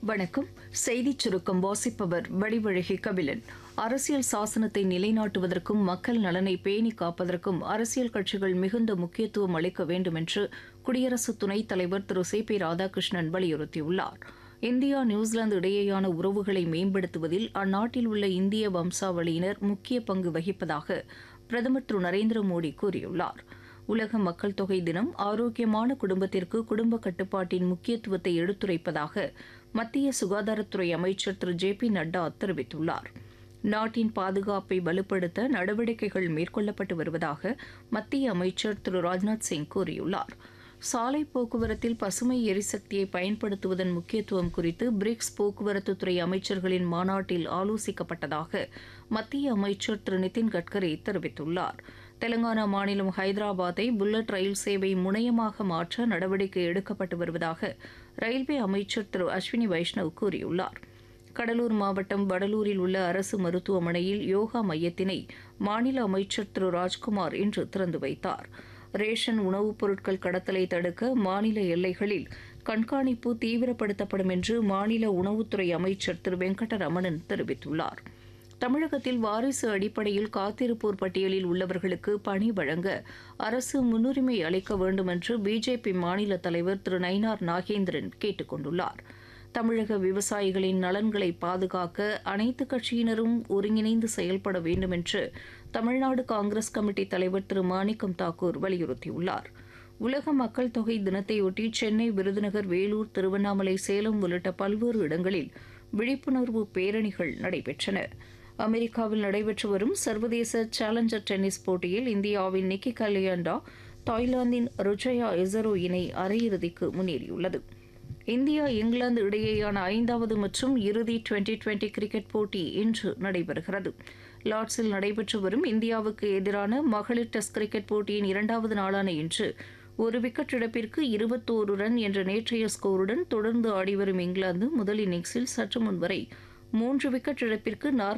வணக்கம் செய்திச் சுருக்கம் வாசிப்பவர் வடிவழகி கபிலன் அரசியல் சாசனத்தை நிலைநாட்டுவதற்கும் மக்கள் நலனை பேணி காப்பதற்கும் அரசியல் கட்சிகள் மிகுந்த முக்கியத்துவம் அளிக்க வேண்டும் என்று குடியரசு துணைத் தலைவர் திரு சி பி ராதாகிருஷ்ணன் வலியுறுத்தியுள்ளார் இந்தியா நியூசிலாந்து இடையேயான உறவுகளை மேம்படுத்துவதில் அந்நாட்டில் உள்ள இந்திய வம்சாவளியினர் முக்கிய பங்கு வகிப்பதாக பிரதமர் திரு நரேந்திர மோடி கூறியுள்ளார் உலக மக்கள் தொகை தினம் ஆரோக்கியமான குடும்பத்திற்கு குடும்ப கட்டுப்பாட்டின் முக்கியத்துவத்தை எடுத்துரைப்பதாக மத்திய சுகாதாரத்துறை அமைச்சர் திரு ஜே பி நட்டா தெரிவித்துள்ளார் நாட்டின் பாதுகாப்பை வலுப்படுத்த நடவடிக்கைகள் மேற்கொள்ளப்பட்டு வருவதாக மத்திய அமைச்சர் திரு ராஜ்நாத் சிங் கூறியுள்ளார் சாலை போக்குவரத்தில் பசுமை எரிசக்தியை பயன்படுத்துவதன் முக்கியத்துவம் குறித்து பிரிக்ஸ் போக்குவரத்துத்துறை அமைச்சர்களின் மாநாட்டில் ஆலோசிக்கப்பட்டதாக மத்திய அமைச்சர் திரு நிதின் கட்கரி தெரிவித்துள்ளார் தெலங்கானா மாநிலம் ஹைதராபாத்தை புல்லட் ரயில் சேவை முனையமாக மாற்ற நடவடிக்கை எடுக்கப்பட்டு வருவதாக ரயில்வே அமைச்சர் திரு அஸ்வினி வைஷ்ணவ் கூறியுள்ளார் கடலூர் மாவட்டம் வடலூரில் உள்ள அரசு மருத்துவமனையில் யோகா மையத்தினை மாநில அமைச்சர் திரு ராஜ்குமார் இன்று திறந்து வைத்தார் ரேஷன் உணவுப் பொருட்கள் கடத்தலை தடுக்க மாநில எல்லைகளில் கண்காணிப்பு தீவிரப்படுத்தப்படும் என்று மாநில உணவுத்துறை அமைச்சர் திரு வெங்கடரமணன் தெரிவித்துள்ளார் தமிழகத்தில் வாரிசு அடிப்படையில் காத்திருப்போர் பட்டியலில் உள்ளவர்களுக்கு பணி வழங்க அரசு முன்னுரிமை அளிக்க வேண்டும் என்று பிஜேபி மாநில தலைவர் திரு நயினார் நாகேந்திரன் கேட்டுக் கொண்டுள்ளார் தமிழக விவசாயிகளின் நலன்களை பாதுகாக்க அனைத்து கட்சியினரும் ஒருங்கிணைந்து செயல்பட வேண்டும் என்று தமிழ்நாடு காங்கிரஸ் கமிட்டி தலைவர் திரு மாணிக்கம் தாக்கூர் வலியுறுத்தியுள்ளார் உலக மக்கள் தொகை தினத்தையொட்டி சென்னை விருதுநகர் வேலூர் திருவண்ணாமலை சேலம் உள்ளிட்ட பல்வேறு இடங்களில் விழிப்புணர்வு பேரணிகள் நடைபெற்றன அமெரிக்காவில் நடைபெற்று வரும் சர்வதேச சேலஞ்சர் டென்னிஸ் போட்டியில் இந்தியாவின் நிக்கி கலியாண்டா தாய்லாந்தின் ருஜயா எசரோ இணை அரையிறுதிக்கு முன்னேறியுள்ளது இந்தியா இங்கிலாந்து இடையேயான ஐந்தாவது மற்றும் இறுதி டுவெண்டி டுவெண்டி கிரிக்கெட் போட்டி இன்று நடைபெறுகிறது லார்ட்ஸில் நடைபெற்று வரும் இந்தியாவுக்கு எதிரான மகளிர் டெஸ்ட் கிரிக்கெட் போட்டியின் இரண்டாவது நாளான இன்று ஒரு விக்கெட் இழப்பிற்கு இருபத்தோரு ரன் என்ற நேற்றைய ஸ்கோருடன் தொடர்ந்து ஆடிவரும் இங்கிலாந்து முதல் இன்னிங்ஸில் சற்று முன் வரை மூன்று விக்கெட் இழப்பிற்கு